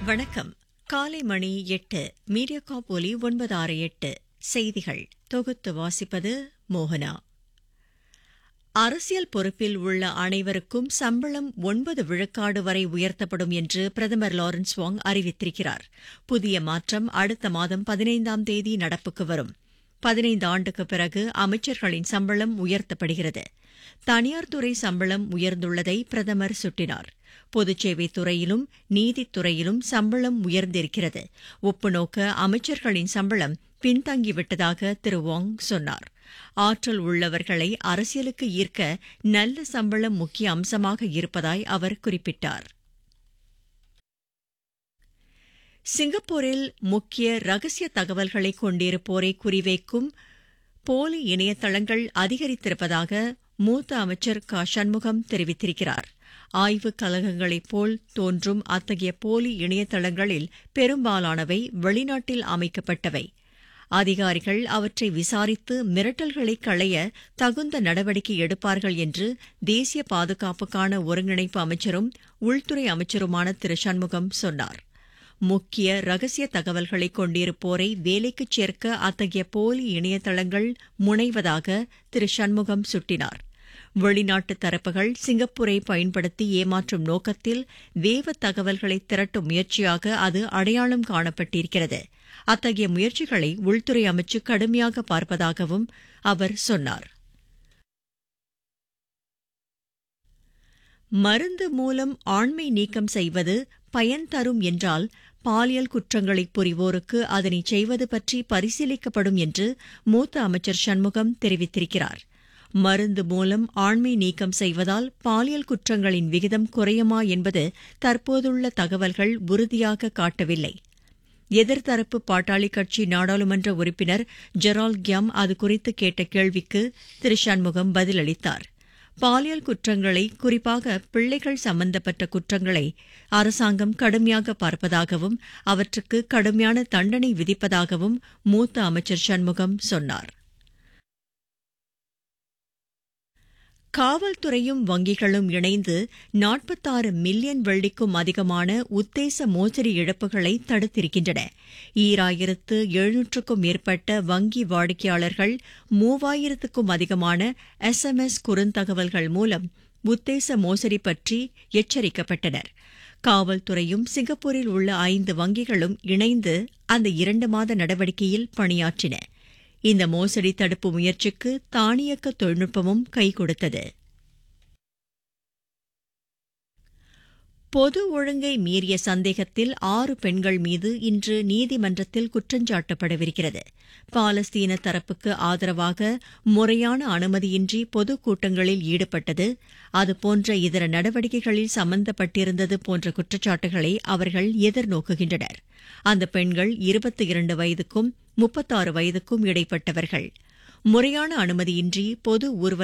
வணக்கம் காலை மணி எட்டு மீடியாகாப் ஒலி ஒன்பது ஆறு எட்டு செய்திகள் தொகுத்து வாசிப்பது மோகனா அரசியல் பொறுப்பில் உள்ள அனைவருக்கும் சம்பளம் ஒன்பது விழுக்காடு வரை உயர்த்தப்படும் என்று பிரதமர் லாரன்ஸ் வாங் அறிவித்திருக்கிறார் புதிய மாற்றம் அடுத்த மாதம் பதினைந்தாம் தேதி நடப்புக்கு வரும் பதினைந்து ஆண்டுக்கு பிறகு அமைச்சர்களின் சம்பளம் உயர்த்தப்படுகிறது தனியார் துறை சம்பளம் உயர்ந்துள்ளதை பிரதமர் சுட்டினார் பொதுச்சேவை துறையிலும் நீதித்துறையிலும் சம்பளம் உயர்ந்திருக்கிறது ஒப்புநோக்க அமைச்சர்களின் சம்பளம் பின்தங்கிவிட்டதாக திரு வாங் சொன்னார் ஆற்றல் உள்ளவர்களை அரசியலுக்கு ஈர்க்க நல்ல சம்பளம் முக்கிய அம்சமாக இருப்பதாய் அவர் குறிப்பிட்டார் சிங்கப்பூரில் முக்கிய ரகசிய தகவல்களை கொண்டிருப்போரை குறிவைக்கும் போலி இணையதளங்கள் அதிகரித்திருப்பதாக மூத்த அமைச்சர் க சண்முகம் தெரிவித்திருக்கிறார் ஆய்வுக் கழகங்களைப் போல் தோன்றும் அத்தகைய போலி இணையதளங்களில் பெரும்பாலானவை வெளிநாட்டில் அமைக்கப்பட்டவை அதிகாரிகள் அவற்றை விசாரித்து மிரட்டல்களை களைய தகுந்த நடவடிக்கை எடுப்பார்கள் என்று தேசிய பாதுகாப்புக்கான ஒருங்கிணைப்பு அமைச்சரும் உள்துறை அமைச்சருமான திரு சண்முகம் சொன்னார் முக்கிய ரகசிய தகவல்களை கொண்டிருப்போரை வேலைக்குச் சேர்க்க அத்தகைய போலி இணையதளங்கள் முனைவதாக திரு சண்முகம் சுட்டினார் வெளிநாட்டு தரப்புகள் சிங்கப்பூரை பயன்படுத்தி ஏமாற்றும் நோக்கத்தில் வேவ தகவல்களை திரட்டும் முயற்சியாக அது அடையாளம் காணப்பட்டிருக்கிறது அத்தகைய முயற்சிகளை உள்துறை அமைச்சு கடுமையாக பார்ப்பதாகவும் அவர் சொன்னார் மருந்து மூலம் ஆண்மை நீக்கம் செய்வது பயன் தரும் என்றால் பாலியல் குற்றங்களை புரிவோருக்கு அதனை செய்வது பற்றி பரிசீலிக்கப்படும் என்று மூத்த அமைச்சர் சண்முகம் தெரிவித்திருக்கிறார் மருந்து மூலம் ஆண்மை நீக்கம் செய்வதால் பாலியல் குற்றங்களின் விகிதம் குறையுமா என்பது தற்போதுள்ள தகவல்கள் உறுதியாக காட்டவில்லை எதிர்த்தரப்பு பாட்டாளி கட்சி நாடாளுமன்ற உறுப்பினர் ஜெரால் கியாம் அது குறித்து கேட்ட கேள்விக்கு திரு சண்முகம் பதிலளித்தார் பாலியல் குற்றங்களை குறிப்பாக பிள்ளைகள் சம்பந்தப்பட்ட குற்றங்களை அரசாங்கம் கடுமையாக பார்ப்பதாகவும் அவற்றுக்கு கடுமையான தண்டனை விதிப்பதாகவும் மூத்த அமைச்சர் சண்முகம் சொன்னார் காவல்துறையும் வங்கிகளும் இணைந்து நாற்பத்தாறு மில்லியன் வெள்ளிக்கும் அதிகமான உத்தேச மோசடி இழப்புகளை தடுத்திருக்கின்றன ஈராயிரத்து எழுநூற்றுக்கும் மேற்பட்ட வங்கி வாடிக்கையாளர்கள் மூவாயிரத்துக்கும் அதிகமான எஸ்எம்எஸ் குறுந்தகவல்கள் மூலம் உத்தேச மோசடி பற்றி எச்சரிக்கப்பட்டனர் காவல்துறையும் சிங்கப்பூரில் உள்ள ஐந்து வங்கிகளும் இணைந்து அந்த இரண்டு மாத நடவடிக்கையில் பணியாற்றின இந்த மோசடி தடுப்பு முயற்சிக்கு தானியக்க தொழில்நுட்பமும் கை கொடுத்தது பொது ஒழுங்கை மீறிய சந்தேகத்தில் ஆறு பெண்கள் மீது இன்று நீதிமன்றத்தில் குற்றஞ்சாட்டப்படவிருக்கிறது பாலஸ்தீன தரப்புக்கு ஆதரவாக முறையான அனுமதியின்றி பொதுக் கூட்டங்களில் ஈடுபட்டது அதுபோன்ற இதர நடவடிக்கைகளில் சம்பந்தப்பட்டிருந்தது போன்ற குற்றச்சாட்டுகளை அவர்கள் எதிர்நோக்குகின்றனர் அந்த பெண்கள் இருபத்தி இரண்டு வயதுக்கும் முப்பத்தாறு வயதுக்கும் இடைப்பட்டவர்கள் முறையான அனுமதியின்றி பொது ஊர்வலம்